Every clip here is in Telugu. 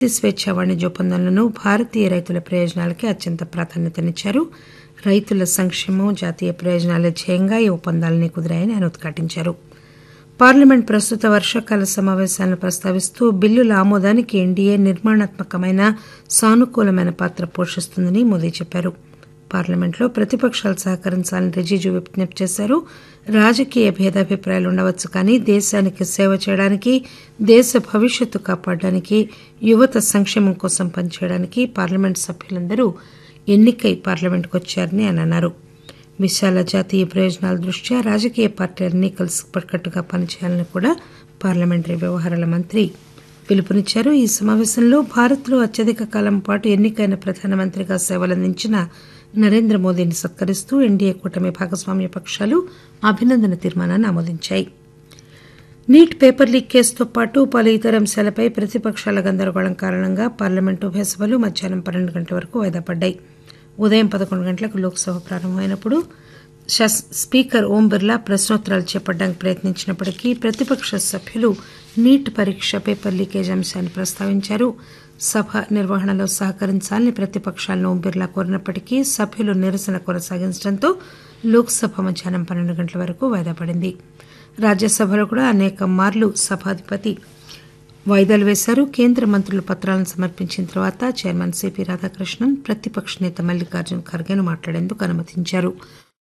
స్వేచ్ఛ వాణిజ్య ఒప్పందాలను భారతీయ రైతుల ప్రయోజనాలకే అత్యంత ప్రాధాన్యతనిచ్చారు రైతుల సంక్షేమం జాతీయ ప్రయోజనాలే ధ్యేయంగా ఈ ఒప్పందాలని కుదిరాయని ఆయన ఉద్ఘాటించారు పార్లమెంట్ ప్రస్తుత వర్షాకాల సమావేశాలను ప్రస్తావిస్తూ బిల్లుల ఆమోదానికి ఎన్డీఏ నిర్మాణాత్మకమైన సానుకూలమైన పాత్ర పోషిస్తుందని మోదీ చెప్పారు పార్లమెంట్లో ప్రతిపక్షాలు సహకరించాలని రిజిజు విజ్ఞప్తి చేశారు రాజకీయ భేదాభిప్రాయాలు ఉండవచ్చు కానీ దేశానికి సేవ చేయడానికి దేశ భవిష్యత్తు కాపాడడానికి యువత సంక్షేమం కోసం పనిచేయడానికి పార్లమెంట్ సభ్యులందరూ ఎన్నికై పార్లమెంట్కు వచ్చారని ఆయన అన్నారు విశాల జాతీయ ప్రయోజనాల దృష్ట్యా రాజకీయ పార్టీలన్నీ కలిసికట్టుగా పనిచేయాలని కూడా పార్లమెంటరీ వ్యవహారాల మంత్రి పిలుపునిచ్చారు ఈ సమావేశంలో భారత్లో అత్యధిక కాలం పాటు ఎన్నికైన ప్రధానమంత్రిగా సేవలందించిన నరేంద్ర మోదీని సత్కరిస్తూ ఎన్డీఏ కూటమి భాగస్వామ్య పక్షాలు అభినందన తీర్మానాన్ని ఆమోదించాయి నీట్ పేపర్ లీక్ కేసుతో పాటు పలు ఇతర అంశాలపై ప్రతిపక్షాల గందరగోళం కారణంగా పార్లమెంటు ఉభయ సభలు మధ్యాహ్నం పన్నెండు గంటల వరకు వాయిదా పడ్డాయి ఉదయం పదకొండు గంటలకు లోక్సభ ప్రారంభమైనప్పుడు స్పీకర్ ఓం బిర్లా ప్రశ్నోత్తరాలు చేపట్టడానికి ప్రయత్నించినప్పటికీ ప్రతిపక్ష సభ్యులు నీట్ పరీక్ష పేపర్ లీకేజ్ అంశాన్ని ప్రస్తావించారు సభ నిర్వహణలో సహకరించాలని ప్రతిపక్షాలను ఓం బిర్లా కోరినప్పటికీ సభ్యులు నిరసన కొనసాగించడంతో లోక్సభ మధ్యాహ్నం పన్నెండు గంటల వరకు వాయిదా పడింది రాజ్యసభలో కూడా అనేక మార్లు సభాధిపతి వాయిదాలు వేశారు కేంద్ర మంత్రులు పత్రాలను సమర్పించిన తర్వాత చైర్మన్ సిపి రాధాకృష్ణన్ ప్రతిపక్ష నేత మల్లికార్జున్ ఖర్గేను మాట్లాడేందుకు అనుమతించారు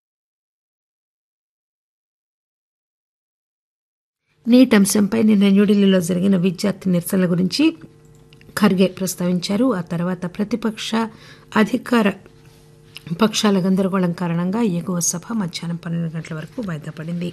నీట్ అంశంపై నిన్న న్యూఢిల్లీలో జరిగిన విద్యార్థి నిరసనల గురించి ఖర్గే ప్రస్తావించారు ఆ తర్వాత ప్రతిపక్ష అధికార పక్షాల గందరగోళం కారణంగా ఎగువ సభ మధ్యాహ్నం పన్నెండు గంటల వరకు వాయిదా పడింది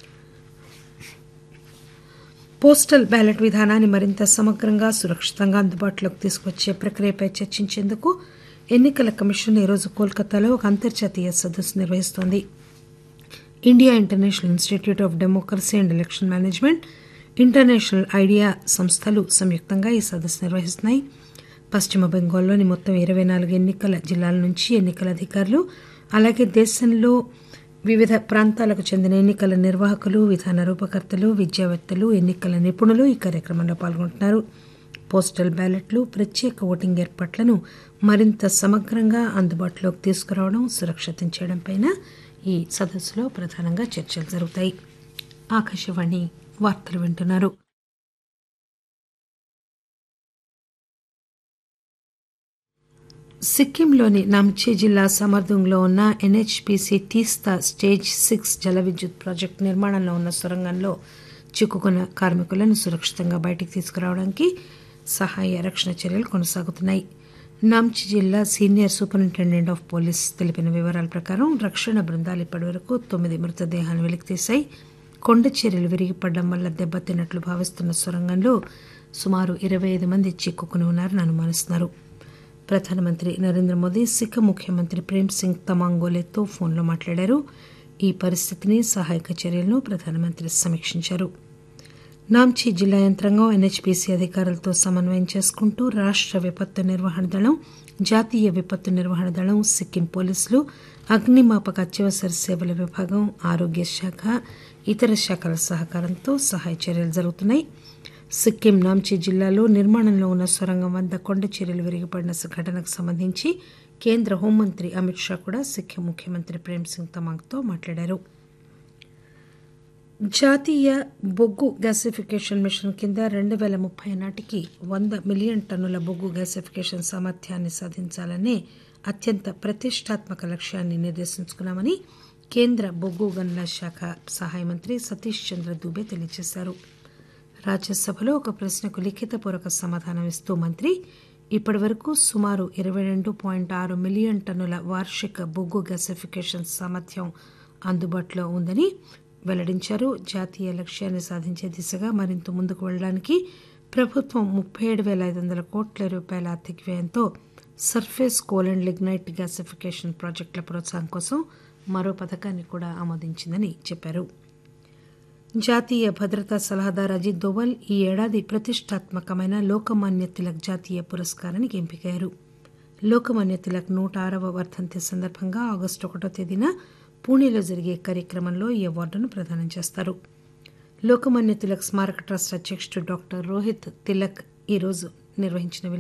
పోస్టల్ బ్యాలెట్ విధానాన్ని మరింత సమగ్రంగా సురక్షితంగా అందుబాటులోకి తీసుకొచ్చే ప్రక్రియపై చర్చించేందుకు ఎన్నికల కమిషన్ ఈరోజు కోల్కతాలో ఒక అంతర్జాతీయ సదస్సు నిర్వహిస్తోంది India international institute of democracy and election management international IDEA సంస్థలు సంయుక్తంగా ఈ సదస్సు నిర్వహిస్తున్నాయి పశ్చిమ బెంగాల్లోని మొత్తం ఇరవై నాలుగు ఎన్నికల జిల్లాల నుంచి ఎన్నికల అధికారులు అలాగే దేశంలో వివిధ ప్రాంతాలకు చెందిన ఎన్నికల నిర్వాహకులు విధాన రూపకర్తలు విద్యావేత్తలు ఎన్నికల నిపుణులు ఈ కార్యక్రమంలో పాల్గొంటున్నారు పోస్టల్ బ్యాలెట్లు ప్రత్యేక ఓటింగ్ ఏర్పాట్లను మరింత సమగ్రంగా అందుబాటులోకి తీసుకురావడం సురక్షితం చేయడంపై ఈ సదస్సులో ప్రధానంగా చర్చలు జరుగుతాయి ఆకాశవాణి వార్తలు వింటున్నారు సిక్కింలోని నామ్చీ జిల్లా సమర్దుంగ్లో ఉన్న ఎన్హెచ్పిసి తీస్తా స్టేజ్ సిక్స్ జల విద్యుత్ ప్రాజెక్టు నిర్మాణంలో ఉన్న సొరంగంలో చిక్కుకున్న కార్మికులను సురక్షితంగా బయటికి తీసుకురావడానికి సహాయ రక్షణ చర్యలు కొనసాగుతున్నాయి నామ్చి జిల్లా సీనియర్ సూపరింటెండెంట్ ఆఫ్ పోలీస్ తెలిపిన వివరాల ప్రకారం రక్షణ బృందాలు ఇప్పటివరకు తొమ్మిది మృతదేహాలను వెలికితీశాయి కొండ చర్యలు విరిగిపడడం వల్ల దెబ్బతిన్నట్లు భావిస్తున్న సొరంగంలో సుమారు ఇరవై ఐదు మంది చిక్కుకుని ఉన్నారని అనుమానిస్తున్నారు ప్రధానమంత్రి నరేంద్ర మోదీ సిక్క ముఖ్యమంత్రి ప్రేమ్ సింగ్ తమాంగోలేతో ఫోన్లో మాట్లాడారు ఈ పరిస్థితిని సహాయక చర్యలను ప్రధానమంత్రి సమీక్షించారు నాంచీ జిల్లా యంత్రాంగం ఎన్హెచ్పీసీ అధికారులతో సమన్వయం చేసుకుంటూ రాష్ట విపత్తు నిర్వహణ దళం జాతీయ విపత్తు నిర్వహణ దళం సిక్కిం పోలీసులు అగ్నిమాపక అత్యవసర సేవల విభాగం ఆరోగ్య శాఖ ఇతర శాఖల సహకారంతో సహాయ చర్యలు జరుగుతున్నాయి సిక్కిం నాంచీ జిల్లాలో నిర్మాణంలో ఉన్న సొరంగం వద్ద కొండ చర్యలు విరిగిపడిన ఘటనకు సంబంధించి కేంద్ర హోంమంత్రి అమిత్ షా కూడా సిక్కిం ముఖ్యమంత్రి ప్రేమ్ సింగ్ తమాంగ్తో మాట్లాడారు జాతీయ బొగ్గు గ్యాసిఫికేషన్ మిషన్ కింద రెండు వేల ముప్పై నాటికి వంద మిలియన్ టన్నుల బొగ్గు గ్యాసిఫికేషన్ సామర్థ్యాన్ని సాధించాలనే అత్యంత ప్రతిష్టాత్మక లక్ష్యాన్ని నిర్దేశించుకున్నామని కేంద్ర బొగ్గు గనుల శాఖ సహాయ మంత్రి సతీష్ చంద్ర దూబే తెలియజేశారు రాజ్యసభలో ఒక ప్రశ్నకు లిఖితపూర్వక సమాధానం ఇస్తూ మంత్రి ఇప్పటి వరకు సుమారు ఇరవై రెండు పాయింట్ ఆరు మిలియన్ టన్నుల వార్షిక బొగ్గు గ్యాసిఫికేషన్ సామర్థ్యం అందుబాటులో ఉందని వెల్లడించారు జాతీయ లక్ష్యాన్ని సాధించే దిశగా మరింత ముందుకు వెళ్లడానికి ప్రభుత్వం ముప్పై ఏడు వేల ఐదు వందల కోట్ల రూపాయల ఆర్థిక వ్యయంతో surface coal and lignite gasification ప్రాజెక్టుల ప్రోత్సాహం కోసం మరో పథకాన్ని కూడా ఆమోదించిందని చెప్పారు జాతీయ భద్రతా సలహాదారు అజిత్ దోవల్ ఈ ఏడాది ప్రతిష్టాత్మకమైన లోకమాన్య తిలక్ జాతీయ పురస్కారానికి ఎంపికయ్యారు లోకమాన్య తిలక్ నూట ఆరవ వర్ధంతి సందర్భంగా ఆగస్టు ఒకటో తేదీన పూణేలో జరిగే కార్యక్రమంలో ఈ అవార్డును ప్రదానం చేస్తారు లోకమాన్య తిలక్ స్మారక ట్రస్ట్ అధ్యక్షుడు డాక్టర్ రోహిత్ తిలక్ ఈరోజు నిర్వహించిన